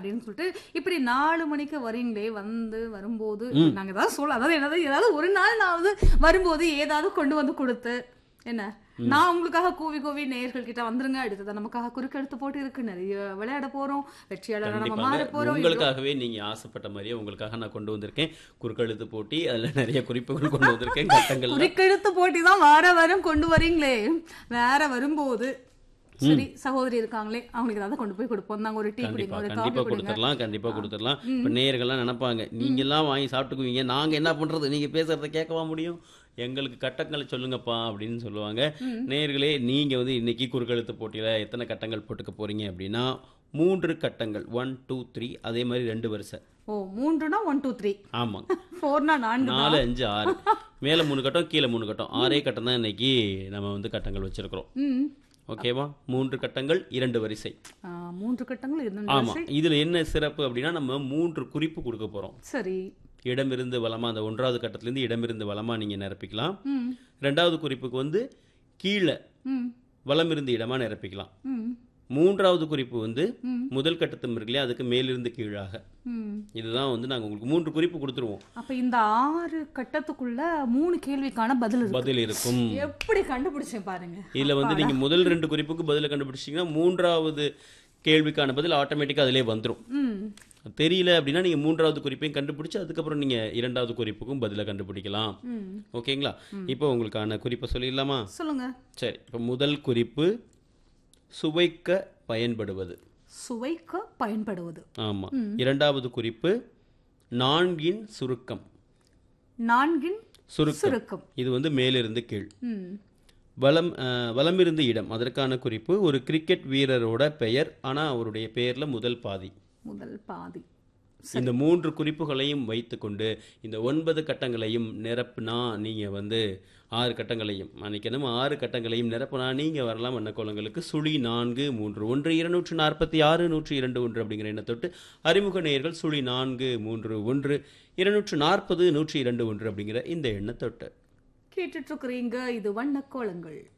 அப்படின்னு சொல்லிட்டு இப்படி நாலு மணிக்கு வரீங்களே வந்து வரும்போது நாங்க ஏதாவது சொல்ல அதாவது என்னது ஏதாவது ஒரு நாள் நான் வந்து வரும்போது ஏதாவது கொண்டு வந்து கொடுத்து என்ன நான் உங்களுக்காக கூவி கூவி நேயர்கள் கிட்ட வந்துருங்க அடுத்தது நமக்காக குறுக்கெடுத்து போட்டு இருக்கு நிறைய விளையாட போறோம் வெற்றியாளர் நம்ம மாற கண்டிப்பாக போறோம் உங்களுக்காகவே நீங்க ஆசைப்பட்ட மாதிரியே உங்களுக்காக நான் கொண்டு வந்திருக்கேன் குறுக்கெழுத்து போட்டி அதுல நிறைய குறிப்புகள் கொண்டு வந்திருக்கேன் கட்டங்கள் குறுக்கெழுத்து போட்டி தான் வார வாரம் கொண்டு வரீங்களே வேற வரும்போது சரி சகோதரி இருக்காங்களே அவங்களுக்கு ஏதாவது கொண்டு போய் கொடுப்போம் நாங்க ஒரு டீ கண்டிப்பா குடிங்க ஒரு கண்டிப்பா காஃபி குடிங்க கொடுத்துடலாம் கண்டிப்பா கொடுத்துடலாம் இப்ப நேயர்கள்லாம் நினைப்பாங்க நீங்க எல்லாம் வாங்கி சாப்பிட்டுக்குவீங்க நாங்க என்ன பண்றது நீங்க பேசுறத கேட்கவா முடியும் எங்களுக்கு கட்டங்களை சொல்லுங்கப்பா அப்படின்னு சொல்லுவாங்க நேயர்களே நீங்க வந்து இன்னைக்கு குறுக்கெழுத்து போட்டியில எத்தனை கட்டங்கள் போட்டுக்க போறீங்க அப்படின்னா மூன்று கட்டங்கள் ஒன் டூ த்ரீ அதே மாதிரி ரெண்டு வரிசை ஓ மூன்றுனா ஒன் டூ த்ரீ ஆமா ஃபோர்னா நான்கு தான். நாலு அஞ்சு ஆறு மேல மூணு கட்டம் கீழே மூணு கட்டம் ஆறே கட்டம் தான் இன்னைக்கு நம்ம வந்து கட்டங்கள் வச்சிருக்கிறோம் ம் ஓகேவா மூன்று கட்டங்கள் இரண்டு வரிசை ஆ, மூன்று கட்டங்கள் இரண்டு ஆமா வரிசை. இதுல என்ன சிறப்பு அப்படின்னா நம்ம மூன்று குறிப்பு கொடுக்க போறோம் சரி இடமிருந்து வலமா அந்த ஒன்றாவது கட்டத்திலேருந்து இடமிருந்து வலமா நீங்க நிரப்பிக்கலாம் ம் ரெண்டாவது குறிப்புக்கு வந்து கீழே ம் வலமிருந்து இடமா நிரப்பிக்கலாம் ம் மூன்றாவது குறிப்பு வந்து ம். முதல் கட்டத்து இருக்கு இல்லையா அதுக்கு மேலிருந்து கீழாக ம் இதுதான் வந்து நாங்க உங்களுக்கு மூன்று குறிப்பு கொடுத்துருவோம் அப்ப இந்த ஆறு கட்டத்துக்குள்ள மூணு கேள்விக்கான பதில் இருக்கு பதில் இருக்கும் எப்படி கண்டுபிடிச்சேன் பாருங்க இதுல வந்து நீங்க முதல் ரெண்டு குறிப்புக்கு பதில கண்டுபிடிச்சீங்கன்னா மூன்றாவது கேள்விக்கான பதில் ஆட்டோமேட்டிக்கா அதிலே வந்துரும் ம் தெரியல அப்படின்னா நீங்க மூன்றாவது குறிப்பையும் கண்டுபிடிச்சு அதுக்கப்புறம் நீங்க இரண்டாவது குறிப்புக்கும் பதில கண்டுபிடிக்கலாம் ம் ஓகேங்களா இப்போ உங்களுக்கான குறிப்பை சொல்லிடலாமா சொல்லுங்க சரி இப்போ முதல் குறிப்பு சுவைக்க பயன்படுவது சுவைக்க பயன்படுவது ஆமா இரண்டாவது குறிப்பு நான்கின் சுருக்கம் நான்கின் சுருக்கம் சுருக்கம் இது வந்து மேலிருந்து கீழ் ம் வலம் அஹ், வலமிருந்து இடம் அதற்கான குறிப்பு ஒரு கிரிக்கெட் வீரரோட பெயர் ஆனா அவருடைய பெயர்ல முதல் பாதி முதல் பாதி இந்த மூன்று குறிப்புகளையும் வைத்துக்கொண்டு இந்த ஒன்பது கட்டங்களையும் நிரப்புனா நீங்க வந்து ஆறு கட்டங்களையும் மன்னிக்கணும் ஆறு கட்டங்களையும் நிரப்புனா நீங்க வரலாம் எண்ணக்கோலங்களுக்கு சுழி நான்கு மூன்று ஒன்று இருநூற்று நாற்பத்தி ஆறு நூற்றி இரண்டு ஒன்று அப்படிங்கிற எண்ணத்தொட்டு அறிமுக நேயர்கள் சுழி நான்கு மூன்று ஒன்று இருநூற்று நாற்பது நூற்றி இரண்டு ஒன்று அப்படிங்கிற இந்த எண்ணத்தொட்டு கேட்டுட்டு இருக்கிறீங்க இது வண்ண கோலங்கள்